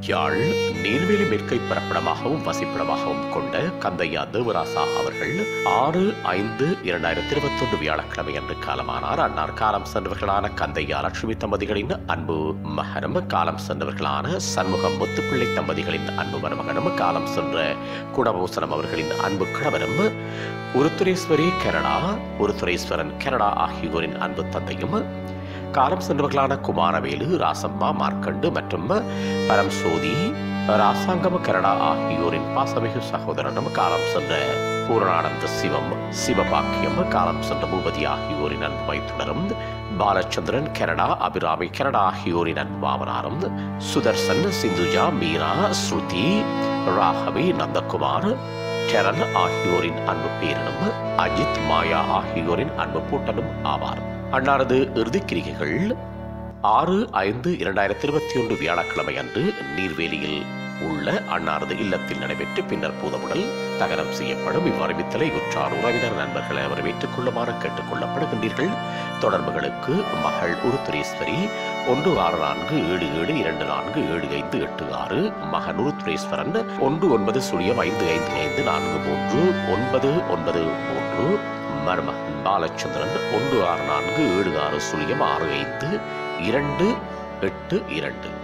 யாழ் நீர்வேலி மேற்கை பிறப்பிடமாகவும் வசிப்பிடமாகவும் கொண்ட கந்தையா தேவராசா அவர்கள் ஆறு ஐந்து இரண்டாயிரத்தி இருபத்தி ஒன்று வியாழக்கிழமை அன்று காலமானார் அன்னார் காலம் சென்றவர்களான கந்தையா லட்சுமி தம்பதிகளின் அன்பு மகனும் காலம் சென்றவர்களான சண்முகம் முத்துப்பிள்ளை தம்பதிகளின் அன்பு மருமகனும் காலம் சென்ற குணபூசணம் அவர்களின் அன்பு கணவரும் உருத்துரேஸ்வரி கனடா உருத்துரேஸ்வரன் கனடா ஆகியோரின் அன்பு தந்தையும் காலம் சென்றவர்களான குமாரவேலு ராசம்மா மார்க்கண்டு மற்றும் பரம் சோதி ராசாங்கம் கனடா ஆகியோரின் பாசமிகு சகோதரனும் காலம் சென்ற பூரணானந்த சிவம் சிவபாக்கியம் காலம் சென்ற பூபதி ஆகியோரின் அன்பு மைத்துனரும் பாலச்சந்திரன் கனடா அபிராமி கனடா ஆகியோரின் அன்பு மாமனாரும் சுதர்சன் சிந்துஜா மீரா ஸ்ருதி ராகவி நந்தகுமார் கரண் ஆகியோரின் அன்பு பேரனும் அஜித் மாயா ஆகியோரின் அன்பு பூட்டனும் ஆவார் அன்னாரது இறுதிக் கிரிகைகள் ஆறு ஐந்து இரண்டாயிரத்தி இருபத்தி ஒன்று வியாழக்கிழமை அன்று நீர்வேலியில் உள்ள அன்னாரது இல்லத்தில் நடைபெற்று பின்னர் பூதமுடல் தகனம் செய்யப்படும் இவ்வறிவித்தலை உற்றார் உறவினர் நண்பர்களை வரவேற்றுக் கொள்ளுமாறு கேட்டுக் கொள்ளப்படுகின்றீர்கள் தொடர்புகளுக்கு மகள் உருத்துரேஸ்வரி ஒன்று ஆறு நான்கு ஏழு ஏழு இரண்டு நான்கு ஏழு ஐந்து எட்டு ஆறு மகன் உருத்துரேஸ்வரன் ஒன்று ஒன்பது சுழியம் ஐந்து ஐந்து ஐந்து நான்கு மூன்று ஒன்பது ஒன்பது மூன்று மருமகன் பாலச்சந்திரன் ஒன்று ஆறு நான்கு ஏழு ஆறு சுழியம் ஆறு ஐந்து இரண்டு எட்டு இரண்டு